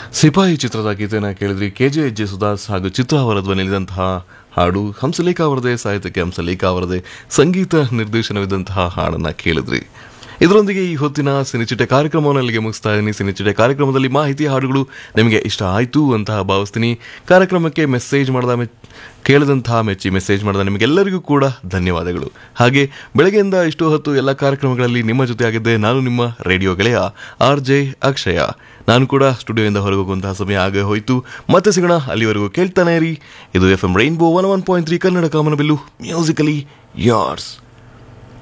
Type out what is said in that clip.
ಸಿಪಾಯಿ ಚಿತ್ರದ ಗೀತೆಯನ್ನು ಕೇಳಿದ್ರಿ ಕೆ ಜೆ ಎಚ್ ಜೆ ಸುದಾಸ್ ಹಾಗೂ ಚಿತ್ರ ಅವರ ಧ್ವನಿಯಲ್ಲಿದ್ದಂತಹ ಹಾಡು ಹಂಸಲೇಖ ಅವರದೇ ಸಾಹಿತ್ಯಕ್ಕೆ ಹಂಸಲೇಖ ಅವರದೇ ಸಂಗೀತ ನಿರ್ದೇಶನವಿದ್ದಂತಹ ಹಾಡನ್ನು ಕೇಳಿದ್ರಿ ಇದರೊಂದಿಗೆ ಈ ಹೊತ್ತಿನ ಸಿನಿಚಿಟೆ ಕಾರ್ಯಕ್ರಮವನ್ನು ಅಲ್ಲಿಗೆ ಮುಗಿಸ್ತಾ ಇದ್ದೀನಿ ಸಿನಿಚಿಟೆ ಕಾರ್ಯಕ್ರಮದಲ್ಲಿ ಮಾಹಿತಿ ಹಾಡುಗಳು ನಿಮಗೆ ಇಷ್ಟ ಆಯಿತು ಅಂತ ಭಾವಿಸ್ತೀನಿ ಕಾರ್ಯಕ್ರಮಕ್ಕೆ ಮೆಸೇಜ್ ಮಾಡಿದ ಮೆ ಕೇಳಿದಂತಹ ಮೆಚ್ಚಿ ಮೆಸೇಜ್ ಮಾಡಿದ ನಿಮಗೆಲ್ಲರಿಗೂ ಕೂಡ ಧನ್ಯವಾದಗಳು ಹಾಗೆ ಬೆಳಗ್ಗೆಯಿಂದ ಇಷ್ಟು ಹೊತ್ತು ಎಲ್ಲ ಕಾರ್ಯಕ್ರಮಗಳಲ್ಲಿ ನಿಮ್ಮ ಜೊತೆ ಆಗಿದ್ದೆ ನಾನು ನಿಮ್ಮ ರೇಡಿಯೋ ಗೆಳೆಯ ಆರ್ ಜೆ ಅಕ್ಷಯ ನಾನು ಕೂಡ ಸ್ಟುಡಿಯೋಯಿಂದ ಹೊರಗೆ ಹೋಗುವಂತಹ ಸಮಯ ಆಗೇ ಹೋಯಿತು ಮತ್ತೆ ಸಿಗೋಣ ಅಲ್ಲಿವರೆಗೂ ಕೇಳ್ತಾನೆ ಇರಿ ಇದು F M rainbow one one point three Kannada ಕಾಮನಬಿಲ್ಲು ಮ್ಯೂಸಿಕಲಿ ಯಾರ್ಸ್